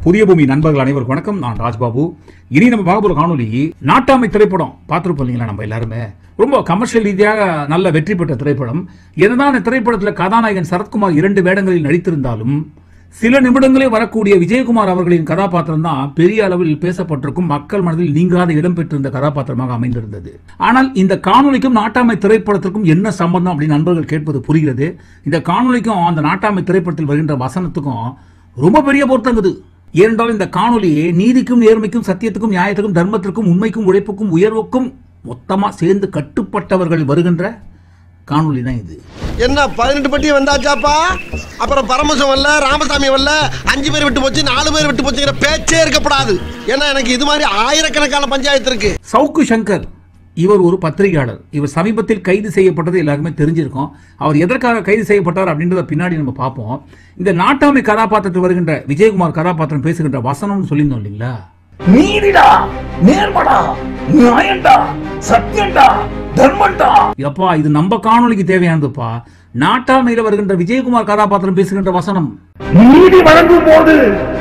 புதிய பூமி நண்பர்கள் அனைவருக்கும் வணக்கம் நான் ராஜ்பாபு இனி நம்ம பார்க்க போற காணொலி நாட்டாமை திரைப்படம் பார்த்துருப்போம் இல்லைங்களா நம்ம எல்லாருமே ரொம்ப கமர்ஷியல் ரீதியாக நல்ல வெற்றி பெற்ற திரைப்படம் என்னதான் இந்த திரைப்படத்தில் கதாநாயகன் சரத்குமார் இரண்டு வேடங்களில் நடித்திருந்தாலும் சில நிமிடங்களே வரக்கூடிய விஜயகுமார் அவர்களின் கதாபாத்திரம் தான் பெரிய அளவில் பேசப்பட்டிருக்கும் மக்கள் மனதில் நீங்காத இடம் பெற்றிருந்த கதாபாத்திரமாக அமைந்திருந்தது ஆனால் இந்த காணொலிக்கும் நாட்டாமை திரைப்படத்திற்கும் என்ன சம்பந்தம் அப்படின்னு நண்பர்கள் கேட்பது புரிகிறது இந்த காணொலிக்கும் அந்த நாட்டாமை திரைப்படத்தில் வருகின்ற வசனத்துக்கும் ரொம்ப பெரிய பொருத்தங்குது ஏனென்றால் இந்த காணொலி நீதிக்கும் நேர்மைக்கும் சத்தியத்துக்கும் நியாயத்துக்கும் தர்மத்திற்கும் உண்மைக்கும் உழைப்புக்கும் உயர்வுக்கும் மொத்தமா சேர்ந்து கட்டுப்பட்டவர்கள் வருகின்ற காணொலி தான் இது என்ன பதினெட்டு பட்டி வந்தாச்சாப்பா அப்புறம் பரமசம் வரல ராமசாமி வரல அஞ்சு பேர் விட்டு போச்சு நாலு பேர் விட்டு போச்சுங்கிற பேச்சே இருக்கப்படாது ஏன்னா எனக்கு இது மாதிரி ஆயிரக்கணக்கான பஞ்சாயத்து இருக்கு சவுக்கு சங்கர் இவர் ஒரு பத்திரிகையாளர் இவர் சமீபத்தில் கைது செய்யப்பட்டது எல்லாருக்குமே தெரிஞ்சிருக்கும் அவர் எதற்காக கைது செய்யப்பட்டார் அப்படின்றத பின்னாடி நம்ம பார்ப்போம் இந்த நாட்டாமை கதாபாத்திரத்தில் வருகின்ற விஜயகுமார் கதாபாத்திரம் பேசுகின்ற வசனம்னு சொல்லியிருந்தோம் இல்லைங்களா நீதிடா நேர்மடா நியாயம்டா சத்தியம்டா தர்மம்டா எப்பா இது நம்ம காணொளிக்கு தேவையானதுப்பா நாட்டாமையில வருகின்ற விஜயகுமார் கதாபாத்திரம் பேசுகின்ற வசனம் நீதி வழங்கும் போது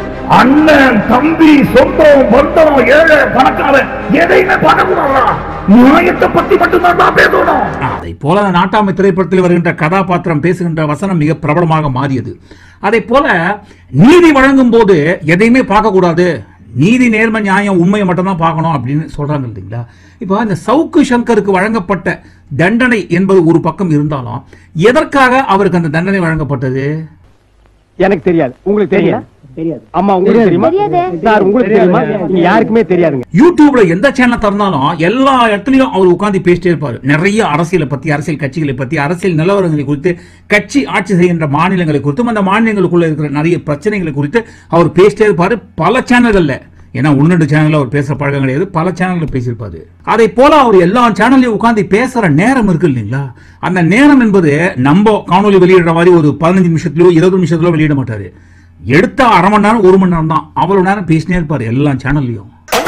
அண்ணன் தம்பி சொந்தம் பந்தம் ஏழை பணக்காரன் எதையுமே பண்ணக்கூடாதா நியாயத்தை பத்தி மட்டும்தான் பேசணும் அதை போல அந்த நாட்டாமை திரைப்படத்தில் வருகின்ற கதாபாத்திரம் பேசுகின்ற வசனம் மிக பிரபலமாக மாறியது அதை போல நீதி வழங்கும் போது எதையுமே பார்க்கக்கூடாது நீதி நேர்மை நியாயம் உண்மையை மட்டும்தான் பார்க்கணும் அப்படின்னு சொல்றாங்க இல்லைங்களா இப்போ இந்த சவுக்கு சங்கருக்கு வழங்கப்பட்ட தண்டனை என்பது ஒரு பக்கம் இருந்தாலும் எதற்காக அவருக்கு அந்த தண்டனை வழங்கப்பட்டது எனக்கு தெரியாது உங்களுக்கு தெரியும் தெரியாது அம்மா உங்களுக்கு தெரியுமா தெரியாதே. சார் உங்களுக்கு தெரியுமா நீங்க யாருக்குமே தெரியாதுங்க யூடியூப்ல எந்த சேனல் திறந்தாலும் எல்லா இடத்துலயும் அவர் உட்கார்ந்து பேசிட்டே இருப்பாரு நிறைய அரசியலை பத்தி அரசியல் கட்சிகளை பத்தி அரசியல் நிலவரங்களை குறித்து கட்சி ஆட்சி செய்கின்ற மாநிலங்களை குறித்தும் அந்த மாநிலங்களுக்குள்ள இருக்கிற நிறைய பிரச்சனைகளை குறித்து அவர் பேசிட்டே இருப்பாரு பல சேனல்கள்ல ஏன்னா உன்னண்டு சேனல்ல அவர் பேசுற பழக்கம் கிடையாது பல சேனல்ல பேசியிருப்பாரு அதை போல அவர் எல்லா சேனல்லையும் உட்கார்ந்து பேசுற நேரம் இருக்கு இல்லைங்களா அந்த நேரம் என்பது நம்ம காணொலி வெளியிடுற மாதிரி ஒரு பதினஞ்சு நிமிஷத்துலயோ இருபது நிமிஷத்துலயோ வெளியிட மாட்டாரு எடுத்த அரை மணி நேரம் ஒரு மணி நேரம் தான் அவ்வளவு நேரம் பேசினே இருப்பாரு எல்லா சேனல்லையும்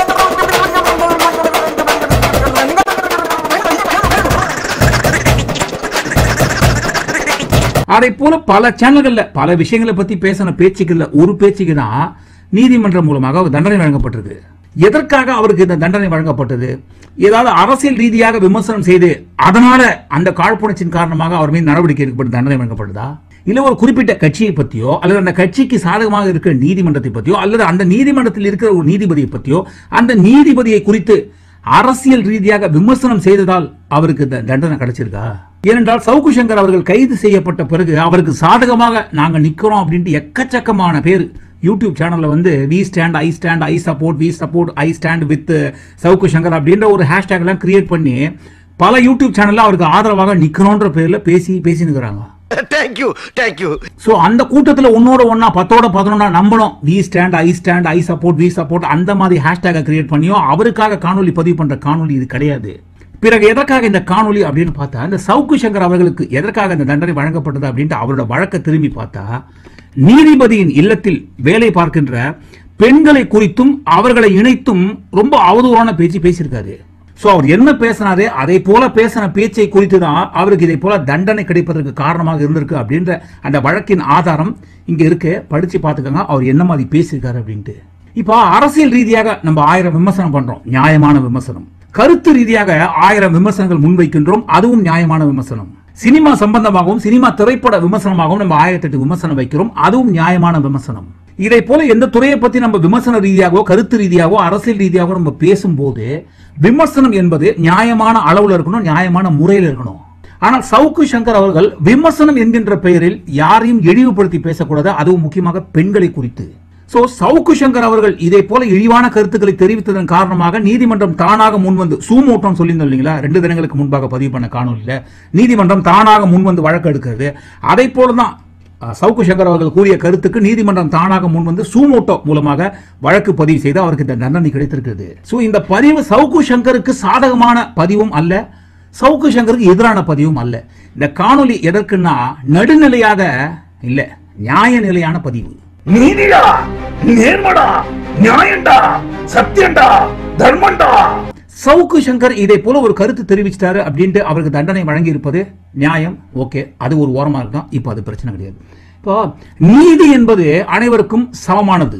அதை போல பல சேனல்கள்ல பல விஷயங்களை பத்தி பேசின பேச்சுக்கள்ல ஒரு பேச்சுக்கு தான் நீதிமன்றம் மூலமாக அவர் தண்டனை வழங்கப்பட்டது எதற்காக அவருக்கு இந்த தண்டனை வழங்கப்பட்டது ஏதாவது அரசியல் ரீதியாக விமர்சனம் செய்து அதனால அந்த காழ்ப்புணர்ச்சியின் காரணமாக அவர் மீது நடவடிக்கை எடுக்கப்பட்டு தண்டனை வழங்கப்படுதா இல்ல ஒரு குறிப்பிட்ட கட்சியை பத்தியோ அல்லது அந்த கட்சிக்கு சாதகமாக இருக்கிற நீதிமன்றத்தை பத்தியோ அல்லது அந்த நீதிமன்றத்தில் இருக்கிற ஒரு நீதிபதியை பத்தியோ அந்த நீதிபதியை குறித்து அரசியல் ரீதியாக விமர்சனம் செய்ததால் அவருக்கு இந்த தண்டனை கிடைச்சிருக்கா ஏனென்றால் சவுக்கு சங்கர் அவர்கள் கைது செய்யப்பட்ட பிறகு அவருக்கு சாதகமாக நாங்க நிக்கிறோம் அப்படின்ட்டு எக்கச்சக்கமான பேர் யூடியூப் சேனல்ல வந்து we stand I stand I support we support I stand with Savukku Shankar அப்படின்ற ஒரு ஹேஷ்டேக் எல்லாம் கிரியேட் பண்ணி பல யூடியூப் சேனல்ல அவருக்கு ஆதரவாக நிக்கணும்ன்ற பேர்ல பேசி பேசி நிக்கிறாங்க தேங்க்யூ தேங்க்யூ சோ அந்த கூட்டத்துல ஒன்னோட ஒன்னா பத்தோட பதினொன்னா நம்பணும் we stand I stand I support we support அந்த மாதிரி ஹேஷ்டேக கிரியேட் பண்ணியோ அவருக்காக காணொலி பதிவு பண்ற காணொலி இது கிடையாது பிறகு எதற்காக இந்த காணொலி அப்படின்னு பார்த்தா இந்த சவுக்கு சங்கர் அவர்களுக்கு எதற்காக இந்த தண்டனை வழங்கப்பட்டது அப்படின்ட்டு அவரோட வழக்கை திரும்பி பார்த்தா நீதிபதியின் இல்லத்தில் வேலை பார்க்கின்ற பெண்களை குறித்தும் அவர்களை இணைத்தும் ரொம்ப அவதூறான பேச்சு பேசியிருக்காரு சோ அவர் என்ன பேசினாரு அதை போல பேசின பேச்சை குறித்து தான் அவருக்கு இதை போல தண்டனை கிடைப்பதற்கு காரணமாக இருந்திருக்கு அப்படின்ற அந்த வழக்கின் ஆதாரம் இங்க இருக்கு படிச்சு பார்த்துக்கோங்க அவர் என்ன மாதிரி பேசியிருக்காரு அப்படின்ட்டு இப்போ அரசியல் ரீதியாக நம்ம ஆயிரம் விமர்சனம் பண்றோம் நியாயமான விமர்சனம் கருத்து ரீதியாக ஆயிரம் விமர்சனங்கள் முன்வைக்கின்றோம் அதுவும் நியாயமான விமர்சனம் சினிமா சம்பந்தமாகவும் சினிமா திரைப்பட விமர்சனமாகவும் நம்ம ஆயிரத்தெட்டு விமர்சனம் வைக்கிறோம் அதுவும் நியாயமான விமர்சனம் இதை போல எந்த துறையை பத்தி நம்ம விமர்சன ரீதியாகவோ கருத்து ரீதியாகவோ அரசியல் ரீதியாகவோ நம்ம பேசும்போது விமர்சனம் என்பது நியாயமான அளவுல இருக்கணும் நியாயமான முறையில் இருக்கணும் ஆனால் சவுக்கு சங்கர் அவர்கள் விமர்சனம் என்கின்ற பெயரில் யாரையும் இழிவுபடுத்தி பேசக்கூடாது அதுவும் முக்கியமாக பெண்களை குறித்து சோ சவுக்கு சங்கர் அவர்கள் இதை போல இழிவான கருத்துக்களை தெரிவித்ததன் காரணமாக நீதிமன்றம் தானாக முன்வந்து சூமோட்டம் சொல்லியிருந்தோம் இல்லைங்களா ரெண்டு தினங்களுக்கு முன்பாக பதிவு பண்ண காணொலியில நீதிமன்றம் தானாக முன்வந்து வழக்கு எடுக்கிறது அதை போலதான் அஹ், சவுக்கு சங்கர் அவர்கள் கூறிய கருத்துக்கு நீதிமன்றம் தானாக முன்வந்து சூமோட்டோ மூலமாக வழக்கு பதிவு செய்து அவருக்கு இந்த தண்டனை கிடைத்திருக்கிறது சோ இந்த பதிவு சவுக்கு சங்கருக்கு சாதகமான பதிவும் அல்ல சவுக்கு சங்கருக்கு எதிரான பதிவும் அல்ல இந்த காணொளி எதற்குன்னா நடுநிலையாக இல்ல நியாய நிலையான பதிவு நீதிடா நேர்மடா நியாயம்டா சத்தியம்டா தர்மம்டா சவுக்கு சங்கர் இதை போல ஒரு கருத்து தெரிவிச்சிட்டாரு அப்படின்ட்டு அவருக்கு தண்டனை வழங்கி இருப்பது நியாயம் ஓகே அது ஒரு ஓரமா இருக்கும் இப்போ அது பிரச்சனை கிடையாது இப்போ நீதி என்பது அனைவருக்கும் சமமானது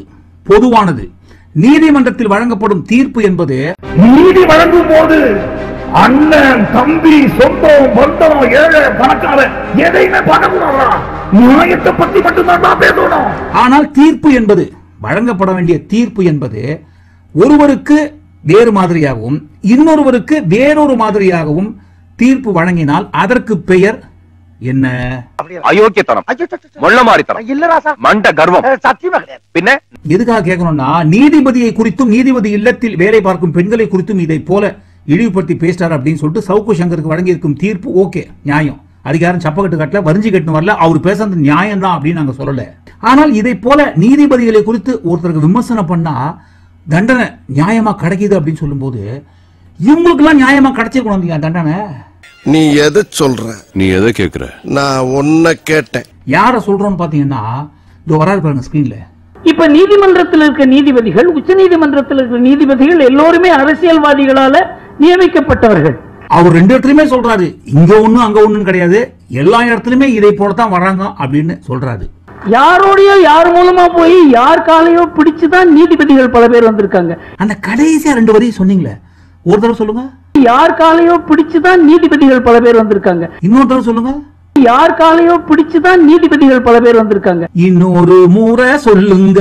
பொதுவானது நீதிமன்றத்தில் வழங்கப்படும் தீர்ப்பு என்பது நீதி வழங்கும் போது அண்ணன் தம்பி சொந்தம் பந்தம் ஏழை பணக்காரன் எதையுமே பார்க்கக்கூடாதா நியாயத்தை பத்தி மட்டும்தான் பேசணும் ஆனால் தீர்ப்பு என்பது வழங்கப்பட வேண்டிய தீர்ப்பு என்பது ஒருவருக்கு வேறு மாதிரியாகவும் இன்னொருவருக்கு வேறொரு மாதிரியாகவும் தீர்ப்பு வழங்கினால் அதற்கு பெயர் என்ன அயோக்கியத்தனம் மொள்ளமாரித்தனம் இல்ல ராசா மண்ட கர்வம் சத்தியமா கிடையாது பின்ன எதுக்காக கேட்கணும்னா நீதிபதியை குறித்தும் நீதிபதி இல்லத்தில் வேலை பார்க்கும் பெண்களை குறித்தும் இதை போல இழிவுபடுத்தி பேசிட்டார் அப்படின்னு சொல்லிட்டு சவுக்கு சங்கருக்கு வழங்கியிருக்கும் தீர்ப்பு ஓகே நியாயம் அதிகாரம் சப்பக்கட்டு கட்டல வரிஞ்சு கட்டு வரல அவர் பேசுறது நியாயம் தான் அப்படின்னு நாங்க சொல்லல ஆனால் இதை போல நீதிபதிகளை குறித்து ஒருத்தருக்கு விமர்சனம் பண்ணா தண்டனை நியாயமா கிடைக்குது அப்படின்னு சொல்லும்போது இவங்களுக்கெல்லாம் நியாயமா கிடைச்சிருக்கணும் தண்டனை நீ எதை சொல்ற நீ எதை கேக்குற நான் ஒன்ன கேட்டேன் யாரை சொல்றோம்னு பாத்தீங்கன்னா இதோ வராது பாருங்க ஸ்கிரீன்ல இப்ப நீதிமன்றத்தில் இருக்க நீதிபதிகள் உச்ச நீதிமன்றத்தில் இருக்கிற நீதிபதிகள் எல்லோருமே அரசியல்வாதிகளால நியமிக்கப்பட்டவர்கள் அவர் ரெண்டு இடத்துலயுமே சொல்றாரு இங்க ஒண்ணும் அங்க ஒண்ணும் கிடையாது எல்லா இடத்துலயுமே இதை போலத்தான் வராங்க அப்படின்னு சொல்றாரு யாரோடையோ யார் மூலமா போய் யார் காலையோ பிடிச்சுதான் நீதிபதிகள் பல பேர் வந்திருக்காங்க அந்த கடைசியா ரெண்டு வரையும் சொன்னீங்களே ஒரு தடவை சொல்லுங்க யார் காலையோ பிடிச்சுதான் நீதிபதிகள் பல பேர் வந்திருக்காங்க இன்னொரு தடவை சொல்லுங்க யார் காலையோ பிடிச்சுதான் நீதிபதிகள் பல பேர் வந்திருக்காங்க இன்னொரு முறை சொல்லுங்க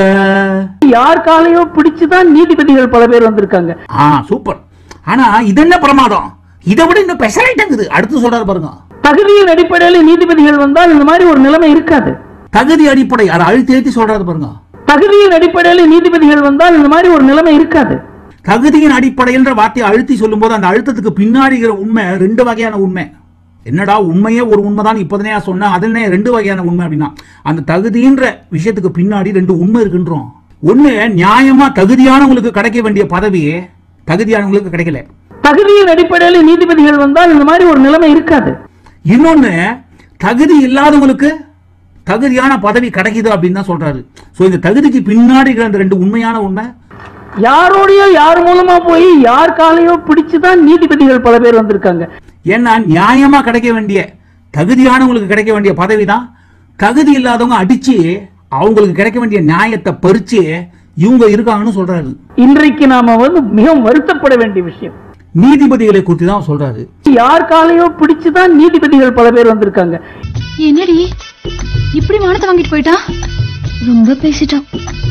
யார் காலையோ பிடிச்சுதான் நீதிபதிகள் பல பேர் வந்திருக்காங்க ஆ சூப்பர் ஆனா இது என்ன பிரமாதம் இதை விட இன்னும் பெசலைட்டாங்குது அடுத்து சொல்றாரு பாருங்க தகுதியின் அடிப்படையில் நீதிபதிகள் வந்தால் இந்த மாதிரி ஒரு நிலைமை இருக்காது தகுதி அடிப்படை அதை அழுத்தி எழுத்தி சொல்றாரு பாருங்க தகுதியின் அடிப்படையில் நீதிபதிகள் வந்தால் இந்த மாதிரி ஒரு நிலைமை இருக்காது தகுதியின் அடிப்படையின்ற வார்த்தையை அழுத்தி சொல்லும்போது அந்த அழுத்தத்துக்கு பின்னாடி இருக்கிற உண்மை ரெண்டு வகையான உண்மை என்னடா உண்மையே ஒரு உண்மைதான் இப்போதனையா சொன்ன அதுலனே ரெண்டு வகையான உண்மை அப்படின்னா அந்த தகுதின்ற விஷயத்துக்கு பின்னாடி ரெண்டு உண்மை இருக்குன்றோம் ஒண்ணு நியாயமா தகுதியானவங்களுக்கு கிடைக்க வேண்டிய பதவி தகுதியானவங்களுக்கு கிடைக்கல தகுதியின் அடிப்படையில் நீதிபதிகள் வந்தால் இந்த மாதிரி ஒரு நிலைமை இருக்காது இன்னொன்னு தகுதி இல்லாதவங்களுக்கு தகுதியான பதவி கிடைக்குது அப்படின்னு தான் சொல்றாரு சோ இந்த தகுதிக்கு பின்னாடி இருக்கிற அந்த ரெண்டு உண்மையான உண்மை யாரோடையோ யார் மூலமா போய் யார் காலையோ பிடிச்சுதான் நீதிபதிகள் பல பேர் வந்திருக்காங்க ஏன்னா நியாயமா கிடைக்க வேண்டிய தகுதியானவங்களுக்கு கிடைக்க வேண்டிய பதவி தான் தகுதி இல்லாதவங்க அடிச்சு அவங்களுக்கு கிடைக்க வேண்டிய நியாயத்தை பறிச்சு இவங்க இருக்காங்கன்னு சொல்றாரு இன்றைக்கு நாம வந்து மிகவும் வருத்தப்பட வேண்டிய விஷயம் நீதிபதிகளை குறித்து தான் சொல்றாரு யார் காலையோ பிடிச்சுதான் நீதிபதிகள் பல பேர் வந்திருக்காங்க என்னடி இப்படி மானத்தை வாங்கிட்டு போயிட்டா ரொம்ப பேசிட்டான்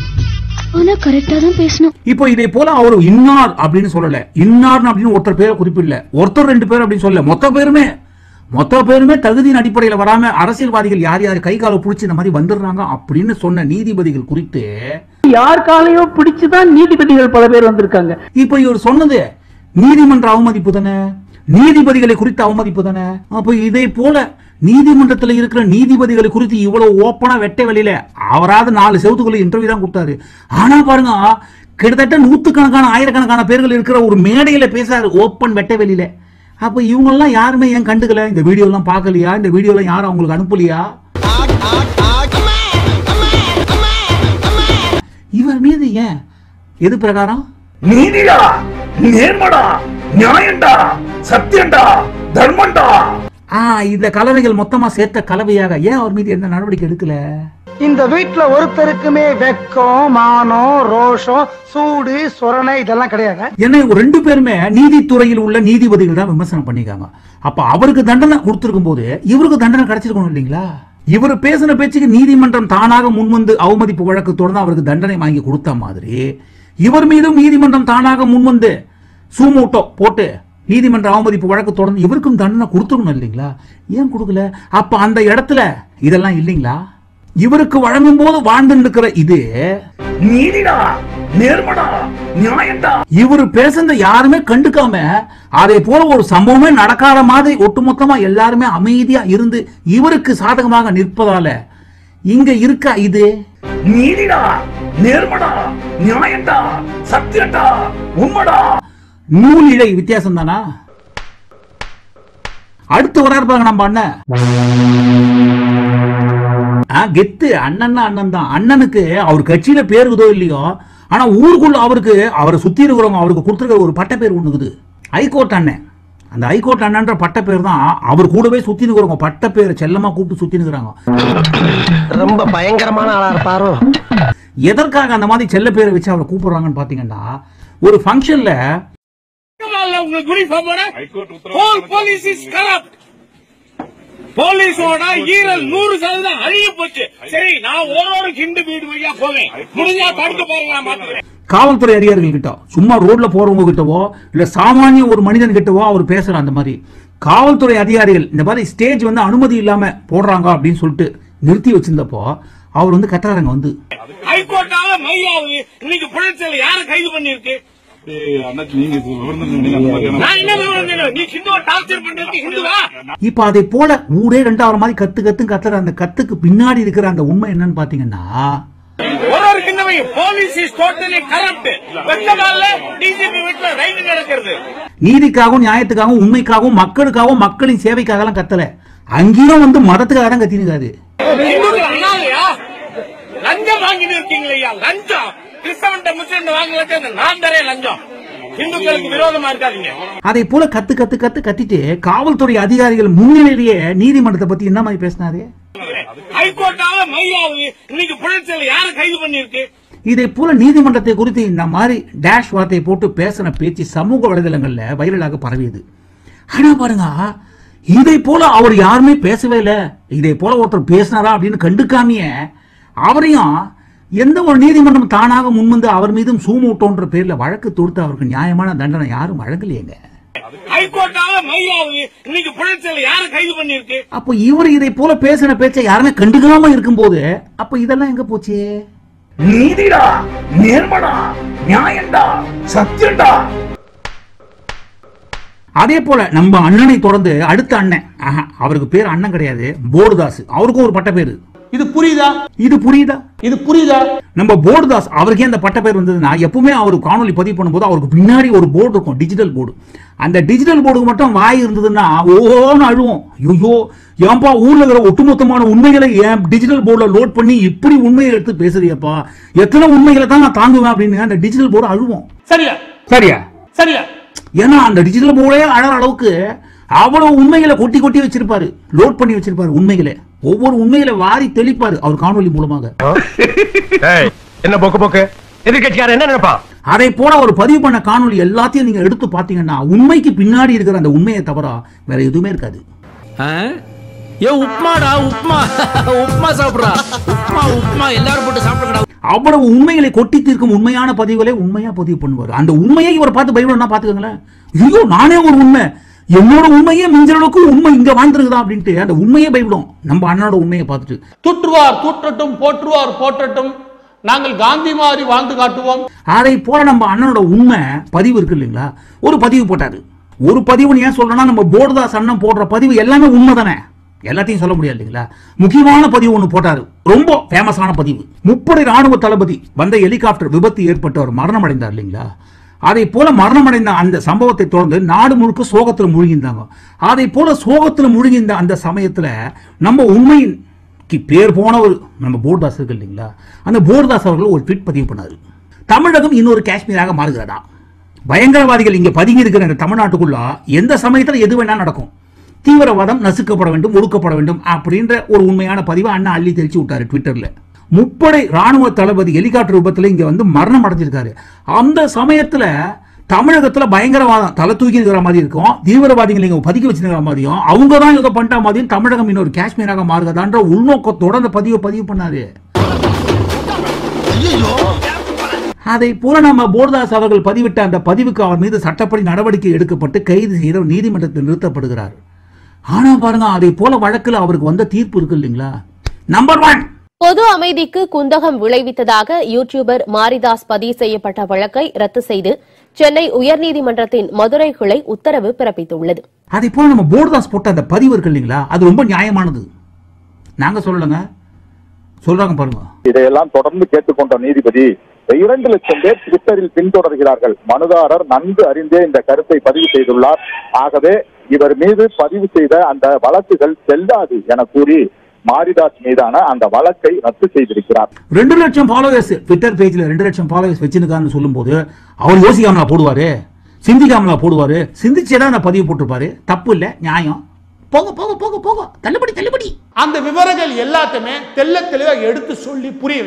ஆனா கரெக்டா தான் பேசணும் இப்போ இதே போல அவர் இன்னார் அப்படின்னு சொல்லல இன்னார் அப்படின்னு ஒருத்தர் பேரை குறிப்பிடல ஒருத்தர் ரெண்டு பேர் அப்படின்னு சொல்லல மொத்த பேருமே மொத்த பேருமே தகுதியின் அடிப்படையில் வராம அரசியல்வாதிகள் யார் யார் கை காலை பிடிச்சி இந்த மாதிரி வந்துடுறாங்க அப்படின்னு சொன்ன நீதிபதிகள் குறித்து யார் காலையோ பிடிச்சுதான் நீதிபதிகள் பல பேர் வந்திருக்காங்க இப்போ இவர் சொன்னது நீதிமன்ற அவமதிப்பு தானே நீதிபதிகளை குறித்த அவமதிப்பு தானே அப்போ இதே போல நீதிமன்றத்தில் இருக்கிற நீதிபதிகளை குறித்து இவ்வளவு ஓப்பனா வெட்ட வெளியில அவராவது நாலு செவத்துக்குள்ள இன்டர்வியூ தான் கொடுத்தாரு ஆனா பாருங்க கிட்டத்தட்ட நூத்துக்கணக்கான ஆயிரக்கணக்கான பேர்கள் இருக்கிற ஒரு மேடையில பேசாரு ஓப்பன் வெட்ட வெளியில அப்ப இவங்க எல்லாம் யாருமே ஏன் கண்டுக்கல இந்த வீடியோ எல்லாம் பார்க்கலையா இந்த வீடியோ எல்லாம் யாரும் அவங்களுக்கு அனுப்பலையா இவர் மீது ஏன் எது பிரகாரம் நீதியா நேர்மடா நியாயம்டா சத்தியம்டா தர்மம்டா ஆ இந்த கலவைகள் மொத்தமா சேர்த்த கலவையாக ஏன் அவர் மீது எந்த நடவடிக்கை எடுக்கல இந்த வீட்டுல ஒருத்தருக்குமே வெக்கம் மானம் ரோஷம் சூடு சொரணை இதெல்லாம் கிடையாது ஏன்னா இவங்க ரெண்டு பேருமே நீதித்துறையில் உள்ள நீதிபதிகள் தான் விமர்சனம் பண்ணிருக்காங்க அப்ப அவருக்கு தண்டனை கொடுத்திருக்கும் போது இவருக்கு தண்டனை கிடைச்சிருக்கணும் இல்லைங்களா இவர் பேசின பேச்சுக்கு நீதிமன்றம் தானாக முன்வந்து அவமதிப்பு வழக்கு தொடர்ந்து அவருக்கு தண்டனை வாங்கி கொடுத்த மாதிரி இவர் மீதும் நீதிமன்றம் தானாக முன்வந்து சூமூட்டோ போட்டு நீதிமன்ற அவமதிப்பு வழக்கு தொடர்ந்து இவருக்கும் தண்டனை கொடுத்துருக்கணும் இல்லைங்களா ஏன் கொடுக்கல அப்ப அந்த இடத்துல இதெல்லாம் இல்லைங்களா இவருக்கு வழங்கும் போது வாழ்ந்து நிற்கிற இது நீதிடா நேர்மடா நியாயம்டா இவர் பேசுனத யாருமே கண்டுக்காம அதே போல ஒரு சம்பவமே நடக்காத மாதிரி ஒட்டுமொத்தமா எல்லாருமே அமைதியா இருந்து இவருக்கு சாதகமாக நிற்பதால இங்க இருக்க இது நீதிடா நேர்மடா நியாயம்டா சத்தியம்டா உண்மைடா நூல் இழை வித்தியாசம் தானா அடுத்து வராரு பாருங்க நம்ம அண்ணன் ஆ, கெத்து அண்ணன்னா அண்ணன் தான் அண்ணனுக்கு அவர் கட்சியில பேர் இருக்குதோ இல்லையோ ஆனா ஊருக்குள்ள அவருக்கு அவரை சுத்தி இருக்கிறவங்க அவருக்கு கொடுத்துருக்க ஒரு பட்ட பேர் ஒண்ணுக்குது ஹைகோர்ட் அண்ணன் அந்த ஹைகோர்ட் அண்ணன்ற பட்ட பேர் தான் அவர் கூடவே சுத்தி இருக்கிறவங்க பட்ட பேரை செல்லமா கூப்பிட்டு சுத்தி நிற்கிறாங்க ரொம்ப பயங்கரமான ஆளா இருப்பாரோ எதற்காக அந்த மாதிரி செல்ல பேரை வச்சு அவரை கூப்பிடுறாங்கன்னு பாத்தீங்கன்னா ஒரு ஃபங்க்ஷன்ல உங்களுக்கு யூனிஃபார்ம் போட ஹோல் போலீஸ் இஸ் கரப்ட் போலீஸோட ஈரல் நூறு சதவீதம் அழிய போச்சு சரி நான் ஒரு ஹிந்து வீடு வழியா போவேன் முடிஞ்சா தடுக்க போறேன் நான் பாத்துக்கிறேன் காவல்துறை அதிகாரிகள் கிட்ட சும்மா ரோட்ல போறவங்க கிட்டவோ இல்ல சாமானிய ஒரு மனிதன் கிட்டவோ அவர் பேசுற அந்த மாதிரி காவல்துறை அதிகாரிகள் இந்த மாதிரி ஸ்டேஜ் வந்து அனுமதி இல்லாம போடுறாங்க அப்படின்னு சொல்லிட்டு நிறுத்தி வச்சிருந்தப்போ அவர் வந்து கத்துறாருங்க வந்து ஹைகோர்ட்டால மையாவது இன்னைக்கு புழல் யார கைது பண்ணிருக்கு நான் என்ன விவரம் தெரியும்? நீ ஹிந்துவை டார்ச்சர் பண்றதுக்கு ஹிந்துவா இப்ப அதை போல ஊரே ரெண்டாவது மாதிரி கத்து கத்து கத்துற அந்த கத்துக்கு பின்னாடி இருக்கிற அந்த உண்மை என்னன்னு பாத்தீங்கன்னா ஒரு ஒரு ஹிந்துவையும் போலீஸ் இஸ் டோட்டலி கரப்ட் வெச்சதால டிஜிபி வீட்டுல ரைடு நடக்கிறது நீதிக்காகவும் நியாயத்துக்காகவும் உண்மைக்காகவும் மக்களுக்காகவும் மக்களின் சேவைக்காகலாம் கத்தல அங்கேயும் வந்து மதத்துக்காக தான் கத்திருக்காரு இந்துக்கள் அண்ணாலையா லஞ்சம் வாங்கிட்டு இருக்கீங்களா ஐயா லஞ்சம் கிறிஸ்தவன்ட்ட முஸ்லிம் வாங்கல நான் தரேன் லஞ்சம் இந்துக்களுக்கு விரோதமா இருக்காதீங்க அதை போல கத்து கத்து கத்து கத்திட்டு காவல்துறை அதிகாரிகள் முன்னிலையிலேயே நீதிமன்றத்தை பத்தி என்ன மாதிரி பேசினாரு ஹைகோர்ட்டால மையாவது இன்னைக்கு புழல் யார கைது பண்ணிருக்கு இதை போல நீதிமன்றத்தை குறித்து இந்த மாதிரி டேஷ் வார்த்தையை போட்டு பேசின பேச்சு சமூக வலைதளங்கள்ல வைரலாக பரவியது ஆனா பாருங்க இதை போல அவர் யாருமே பேசவே இல்லை இதை போல ஒருத்தர் பேசினாரா அப்படின்னு கண்டுக்காமைய அவரையும் எந்த ஒரு நீதிமன்றம் தானாக முன்வந்து அவர் மீதும் சூமூட்டோன்ற பேர்ல வழக்கு தொடுத்து அவருக்கு நியாயமான தண்டனை யாரும் வழங்கலையேங்க ஹைகோர்ட்டால மையாவது இன்னைக்கு புழல் யார கைது பண்ணிருக்கு அப்போ இவர் இதை போல பேசின பேச்சை யாருமே கண்டுக்காம இருக்கும்போது அப்ப இதெல்லாம் எங்க போச்சு நீதிடா நேர்மடா நியாயம்டா சத்தியம்டா அதே போல நம்ம அண்ணனை தொடர்ந்து அடுத்த அண்ணன் ஆஹா, அவருக்கு பேர் அண்ணன் கிடையாது போர்டுதாஸ் அவருக்கும் ஒரு பட்ட பேரு இது புரியுதா இது புரியுதா இது புரியுதா நம்ம போர்டுதாஸ் அவருக்கே அந்த பட்ட பேர் வந்ததுன்னா எப்பவுமே அவர் காணொலி பதிவு பண்ணும்போது அவருக்கு பின்னாடி ஒரு போர்டு இருக்கும் டிஜிட்டல் போர்டு அந்த டிஜிட்டல் போர்டுக்கு மட்டும் வாய் இருந்ததுன்னா ஓன்னு அழுவோம் ஐயோ ஏன்பா ஊர்ல இருக்கிற ஒட்டுமொத்தமான உண்மைகளை ஏன் டிஜிட்டல் போர்டுல லோட் பண்ணி இப்படி உண்மையை எடுத்து பேசுறியப்பா எத்தனை உண்மைகளை தான் நான் தாங்குவேன் அப்படின்னு அந்த டிஜிட்டல் போர்டு அழுவோம் சரியா சரியா சரியா ஏன்னா அந்த டிஜிட்டல் போர்டே அழற அளவுக்கு அவ்வளவு உண்மைகளை கொட்டி கொட்டி வச்சிருப்பாரு லோட் பண்ணி வச்சிருப்பாரு உண்மைகளை ஒவ்வொரு உண்மைகளை வாரி தெளிப்பாரு அவர் காணொலி மூலமாக என்ன போக்கு போக்கு எதிர்கட்சியார என்ன நினைப்பா அதை போல ஒரு பதிவு பண்ண காணொளி எல்லாத்தையும் நீங்க எடுத்து பாத்தீங்கன்னா உண்மைக்கு பின்னாடி இருக்கிற அந்த உண்மையை தவிர வேற எதுவுமே இருக்காது ஏ உப்மாடா உப்மா உப்மா சாப்பிடுறா உப்மா உப்மா எல்லாரும் போட்டு சாப்பிடுங்கடா அவ்வளவு உண்மைகளை கொட்டி தீர்க்கும் உண்மையான பதிவுகளை உண்மையா பதிவு பண்ணுவார் அந்த உண்மையை இவர் பார்த்து பயப்படணும் பாத்துக்கோங்களேன் ஐயோ நானே ஒரு உண்மை என்னோட உண்மையே மிஞ்சிற அளவுக்கு உண்மை இங்க வாழ்ந்துருக்குதா அப்படின்ட்டு அந்த உண்மையே பயப்படும் நம்ம அண்ணனோட உண்மையை பார்த்துட்டு தூற்றுவார் தூற்றட்டும் போற்றுவார் போற்றட்டும் நாங்கள் காந்தி மாதிரி வாழ்ந்து காட்டுவோம் அதை போல நம்ம அண்ணனோட உண்மை பதிவு இருக்கு இல்லைங்களா ஒரு பதிவு போட்டாரு ஒரு பதிவுன்னு ஏன் சொல்றேன்னா நம்ம போர்டுதாஸ் அண்ணன் போடுற பதிவு எல்லாமே உண்மை தானே எல்லாத்தையும் சொல்ல முடியாது இல்லைங்களா முக்கியமான பதிவு ஒன்று போட்டாரு ரொம்ப ஃபேமஸான பதிவு முப்படை ராணுவ தளபதி வந்த ஹெலிகாப்டர் விபத்து ஏற்பட்டு அவர் மரணம் அடைந்தார் இல்லைங்களா அதை போல மரணமடைந்த அந்த சம்பவத்தை தொடர்ந்து நாடு முழுக்க சோகத்தில் மூழ்கியிருந்தாங்க அதை போல சோகத்தில் மூழ்கியிருந்த அந்த சமயத்துல நம்ம உண்மையின் கி பேர் போன ஒரு நம்ம போர்தாஸ் இருக்கு இல்லைங்களா அந்த போர்தாஸ் அவர்கள் ஒரு ட்வீட் பதிவு பண்ணாரு தமிழகம் இன்னொரு காஷ்மீராக மாறுகிறதா பயங்கரவாதிகள் இங்க பதுங்கி இருக்கிற இந்த தமிழ்நாட்டுக்குள்ள எந்த சமயத்துல எது வேணா நடக்கும் தீவிரவாதம் நசுக்கப்பட வேண்டும் ஒடுக்கப்பட வேண்டும் அப்படின்ற ஒரு உண்மையான பதிவை அண்ணா அள்ளி தெளிச்சு விட்டாரு ட்விட்டர்ல முப்படை ராணுவ தளபதி ஹெலிகாப்டர் விபத்துல இங்க வந்து மரணம் அடைஞ்சிருக்காரு அந்த சமயத்துல தமிழகத்துல பயங்கரவாதம் தலை தூக்கி இருக்கிற மாதிரி இருக்கும் தீவிரவாதிகள் இங்க பதுக்கி வச்சிருக்கிற மாதிரியும் அவங்க தான் இதை பண்ணிட்ட மாதிரியும் தமிழகம் இன்னொரு காஷ்மீராக மாறுகிறதான்ற உள்நோக்கத்தோட அந்த பதிவை பதிவு பண்ணாரு அதை போல நம்ம போர்தாஸ் அவர்கள் பதிவிட்ட அந்த பதிவுக்கு அவர் மீது சட்டப்படி நடவடிக்கை எடுக்கப்பட்டு கைது செய்து நீதிமன்றத்தில் நிறுத்தப்படுகிறார் ஆனா பாருங்க அதை போல வழக்குல அவருக்கு வந்த தீர்ப்பு இருக்கு இல்லைங்களா நம்பர் ஒன் பொது அமைதிக்கு குந்தகம் விளைவித்ததாக யூடியூபர் மாரிதாஸ் பதிவு செய்யப்பட்ட வழக்கை ரத்து செய்து சென்னை உயர்நீதிமன்றத்தின் மதுரை கிளை உத்தரவு பிறப்பித்துள்ளது அதை போல நம்ம போர்தாஸ் போட்ட அந்த பதிவு இருக்கு இல்லைங்களா அது ரொம்ப நியாயமானது நாங்க சொல்லலைங்க சொல்றாங்க பாருங்க இதையெல்லாம் தொடர்ந்து கேட்டுக்கொண்ட நீதிபதி இரண்டு லட்சம் பேர் ட்விட்டரில் பின்தொடர்கிறார்கள் மனுதாரர் நன்கு அறிந்தே இந்த கருத்தை பதிவு செய்துள்ளார் ஆகவே இவர் மீது பதிவு செய்த அந்த வழக்குகள் செல்லாது என கூறி மாரிதாஸ் மீதான அந்த வழக்கை ரத்து செய்திருக்கிறார் ரெண்டு லட்சம் ஃபாலோவர்ஸ் ட்விட்டர் பேஜ்ல ரெண்டு லட்சம் ஃபாலோவர்ஸ் வச்சிருக்கான்னு சொல்லும்போது அவர் யோசிக்காமலா போடுவாரு சிந்திக்காமலா போடுவாரு சிந்திச்சேதான் அந்த பதிவு போட்டிருப்பாரு தப்பு இல்ல நியாயம் போக போக போக போக தள்ளுபடி தள்ளுபடி அந்த விவரங்கள் எல்லாத்தையுமே தெள்ள தெளிவா எடுத்து சொல்லி புரிய வைங்க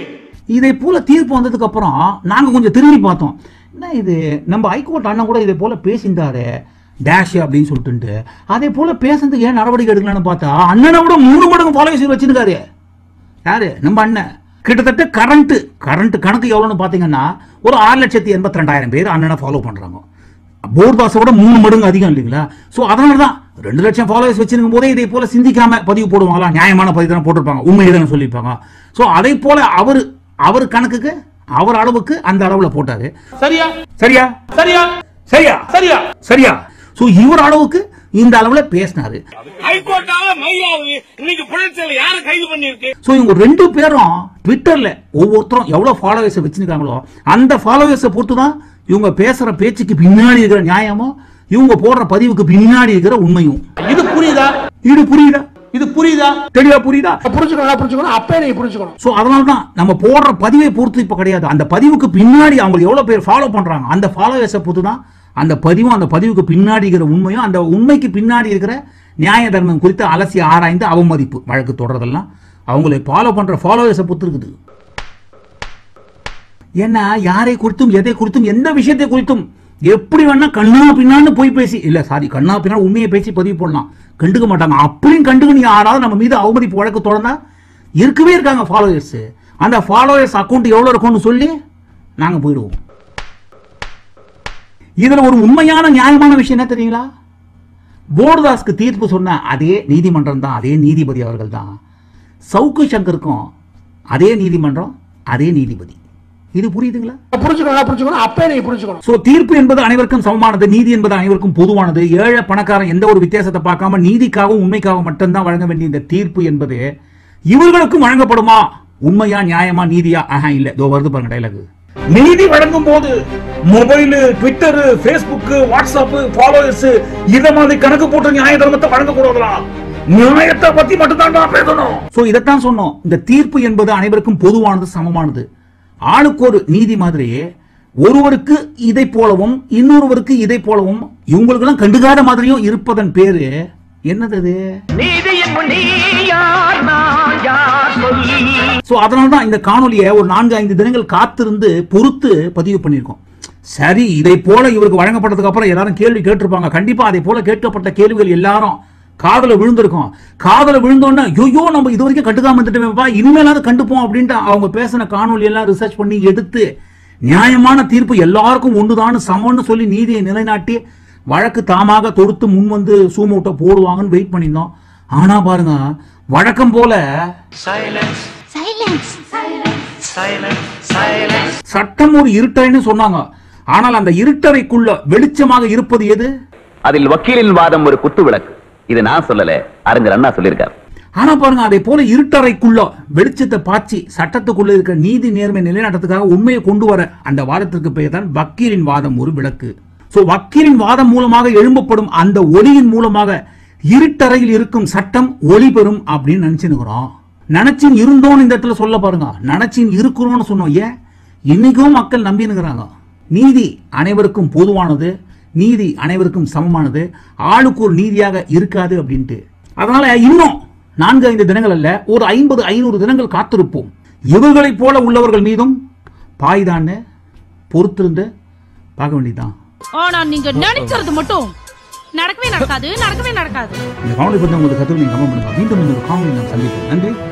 இதை போல தீர்ப்பு வந்ததுக்கு அப்புறம் நாங்க கொஞ்சம் திரும்பி பார்த்தோம் என்ன இது நம்ம ஹைகோர்ட் அண்ணன் கூட இதை போல பேசியிருந்தாரு டேஷ் அப்படின்னு சொல்லிட்டு அதே போல பேசுறதுக்கு ஏன் நடவடிக்கை எடுக்கலாம்னு பார்த்தா அண்ணனை விட மூணு மடங்கு ஃபாலோவர்ஸ் வச்சிருக்காரு யாரு நம்ம அண்ணன் கிட்டத்தட்ட கரண்ட் கரண்ட் கணக்கு எவ்வளோன்னு பார்த்தீங்கன்னா ஒரு ஆறு லட்சத்தி எண்பத்தி ரெண்டாயிரம் பேர் அண்ணனை ஃபாலோ பண்ணுறாங்க போர்தாஸை விட மூணு மடங்கு அதிகம் இல்லைங்களா ஸோ அதனால தான் ரெண்டு லட்சம் ஃபாலோவர்ஸ் வச்சிருக்கும் போதே இதே போல சிந்திக்காம பதிவு போடுவாங்களா நியாயமான பதிவு தானே போட்டிருப்பாங்க உண்மை எதுன்னு சொல்லியிருப்பாங்க ஸோ அதே போல அவர் அவர் கணக்குக்கு அவர் அளவுக்கு அந்த அளவில் போட்டாரு சரியா சரியா சரியா சரியா சரியா சரியா ஸோ இவர் அளவுக்கு இந்த அளவில் பேசினாரு ஹைகோர்ட்டால மையாவது இன்னைக்கு புழச்சல யாரை கைது பண்ணிருக்கு ஸோ இவங்க ரெண்டு பேரும் ட்விட்டர்ல ஒவ்வொருத்தரும் எவ்வளவு ஃபாலோவர்ஸ் வச்சிருக்காங்களோ அந்த ஃபாலோவர்ஸை பொறுத்து தான் இவங்க பேசுற பேச்சுக்கு பின்னாடி இருக்கிற நியாயமும் இவங்க போடுற பதிவுக்கு பின்னாடி இருக்கிற உண்மையும் இது புரியுதா இது புரியுதா இது புரியுதா தெளிவா புரியுதா புரிஞ்சுக்கணும் புரிஞ்சுக்கணும் அப்பே நீ புரிஞ்சுக்கணும் ஸோ அதனால தான் நம்ம போடுற பதிவை பொறுத்து இப்போ கிடையாது அந்த பதிவுக்கு பின்னாடி அவங்க எவ்வளோ பேர் ஃபாலோ பண்ணுறாங்க அந்த ஃபாலோவர்ஸை பொறுத்து தான் அந்த பதிவும் அந்த பதிவுக்கு பின்னாடி இருக்கிற உண்மையும் அந்த உண்மைக்கு பின்னாடி இருக்கிற நியாய தர்மம் குறித்து அலசி ஆராய்ந்து அவமதிப்பு வழக்கு தொடர்றதெல்லாம் அவங்களை ஃபாலோ பண்ணுற ஃபாலோவர்ஸை பொறுத்து இருக்குது ஏன்னா யாரை குறித்தும் எதை குறித்தும் எந்த விஷயத்தை குறித்தும் எப்படி வேணா கண்ணா பின்னான்னு போய் பேசி இல்ல சாரி கண்ணா பின்னா உண்மையை பேசி பதிவு போடலாம் கண்டுக்க மாட்டாங்க அப்படியும் கண்டுக்கு நீ யாராவது நம்ம மீது அவமதிப்பு வழக்கு தொடர்ந்தா இருக்கவே இருக்காங்க ஃபாலோவர்ஸ் அந்த ஃபாலோவர்ஸ் அக்கௌண்ட் எவ்வளவு இருக்கும்னு சொல்லி நாங்க போயிடுவோம் இதுல ஒரு உண்மையான நியாயமான விஷயம் என்ன தெரியுங்களா போர்தாஸ்க்கு தீர்ப்பு சொன்ன அதே நீதிமன்றம் தான் அதே நீதிபதி அவர்கள் தான் சவுக்கு சங்கருக்கும் அதே நீதிமன்றம் அதே நீதிபதி இது புரியுதுங்களா புரிஞ்சுக்கணும் புரிஞ்சுக்கணும் அப்பே நீ புரிஞ்சுக்கணும் சோ தீர்ப்பு என்பது அனைவருக்கும் சமமானது நீதி என்பது அனைவருக்கும் பொதுவானது ஏழை பணக்காரன் எந்த ஒரு வித்தியாசத்தை பார்க்காம நீதிக்காகவும் உண்மைக்காகவும் மட்டும்தான் வழங்க வேண்டிய இந்த தீர்ப்பு என்பது இவர்களுக்கும் வழங்கப்படுமா உண்மையா நியாயமா நீதியா ஆஹா இல்ல இதோ வருது பாருங்க டைலாக் நீதி வழங்கும் போது mobile Twitter Facebook WhatsApp followers இத மாதிரி கணக்கு போட்டு நியாய தர்மத்தை வழங்க கூடாதுடா நியாயத்தை பத்தி மட்டும்தான் பேசணும் சோ இதைத்தான் சொன்னோம் இந்த தீர்ப்பு என்பது அனைவருக்கும் பொதுவானது சமமானது ஆளுக்கு ஒரு நீதி மாதிரியே ஒருவருக்கு இதை போலவும் இன்னொருவருக்கு இதை போலவும் இவங்களுக்கெல்லாம் கண்டுகாத மாதிரியும் இருப்பதன் பேரு என்னது அது சோ அதனால தான் இந்த காணொலியை ஒரு நான்கு ஐந்து தினங்கள் காத்திருந்து பொறுத்து பதிவு பண்ணியிருக்கோம் சரி இதை போல இவருக்கு வழங்கப்பட்டதுக்கு அப்புறம் எல்லாரும் கேள்வி கேட்டிருப்பாங்க கண்டிப்பா அதை போல கேட்கப்பட்ட கேள்விகள் எல்லாரும் காதல விழுந்திருக்கும் காதல விழுந்தோன்னா ஐயோ நம்ம இது வரைக்கும் கண்டுக்காம இருந்துட்டோமேப்பா இனிமேலாவது கண்டுப்போம் அப்படின்ட்டு அவங்க பேசின காணொலி எல்லாம் ரிசர்ச் பண்ணி எடுத்து நியாயமான தீர்ப்பு எல்லாருக்கும் ஒன்றுதான் சமம்னு சொல்லி நீதியை நிலைநாட்டி வழக்கு தாமாக தொடுத்து முன் வந்து சூமூட்டை போடுவாங்கன்னு வெயிட் பண்ணியிருந்தோம் ஆனா பாருங்க வழக்கம் போல சட்டம் ஒரு இருட்டறைன்னு சொன்னாங்க ஆனால் அந்த இருட்டறைக்குள்ள வெளிச்சமாக இருப்பது எது அதில் வக்கீலின் வாதம் ஒரு குத்து விளக்கு இது நான் சொல்லல அறிஞர் அண்ணா சொல்லியிருக்கார் ஆனா பாருங்க அதே போல இருட்டறைக்குள்ள வெளிச்சத்தை பாய்ச்சி சட்டத்துக்குள்ள இருக்கிற நீதி நேர்மை நிலைநாட்டத்துக்காக உண்மையை கொண்டு வர அந்த வாதத்திற்கு பெயர் தான் வக்கீலின் வாதம் ஒரு விளக்கு சோ வக்கீலின் வாதம் மூலமாக எழும்பப்படும் அந்த ஒளியின் மூலமாக இருட்டறையில் இருக்கும் சட்டம் ஒளி பெறும் அப்படின்னு நினைச்சுக்கிறோம் நினைச்சின் இருந்தோம் இந்த இடத்துல சொல்ல பாருங்க நினைச்சின் இருக்கிறோம்னு சொன்னோம் ஏன் இன்னைக்கும் மக்கள் நம்பினுக்கிறாங்க நீதி அனைவருக்கும் பொதுவானது நீதி அனைவருக்கும் சமமானது ஆளுக்கு ஒரு நீதியாக இருக்காது அப்படின்ட்டு அதனால இன்னும் நான்கு ஐந்து தினங்கள் அல்ல ஒரு ஐம்பது ஐநூறு தினங்கள் காத்திருப்போம் இவர்களைப் போல உள்ளவர்கள் மீதும் பாய்தான்னு பொறுத்திருந்து பார்க்க வேண்டியதுதான் ஆனா நீங்க நினைக்கிறது மட்டும் நடக்கவே நடக்காது நடக்கவே நடக்காது இந்த காணொலி பற்றி உங்களுக்கு கருத்து நீங்கள் கமெண்ட் பண்ணுங்க மீண்டும் இந்த ஒரு காணொலி நான் சந்திப்போம் நன்றி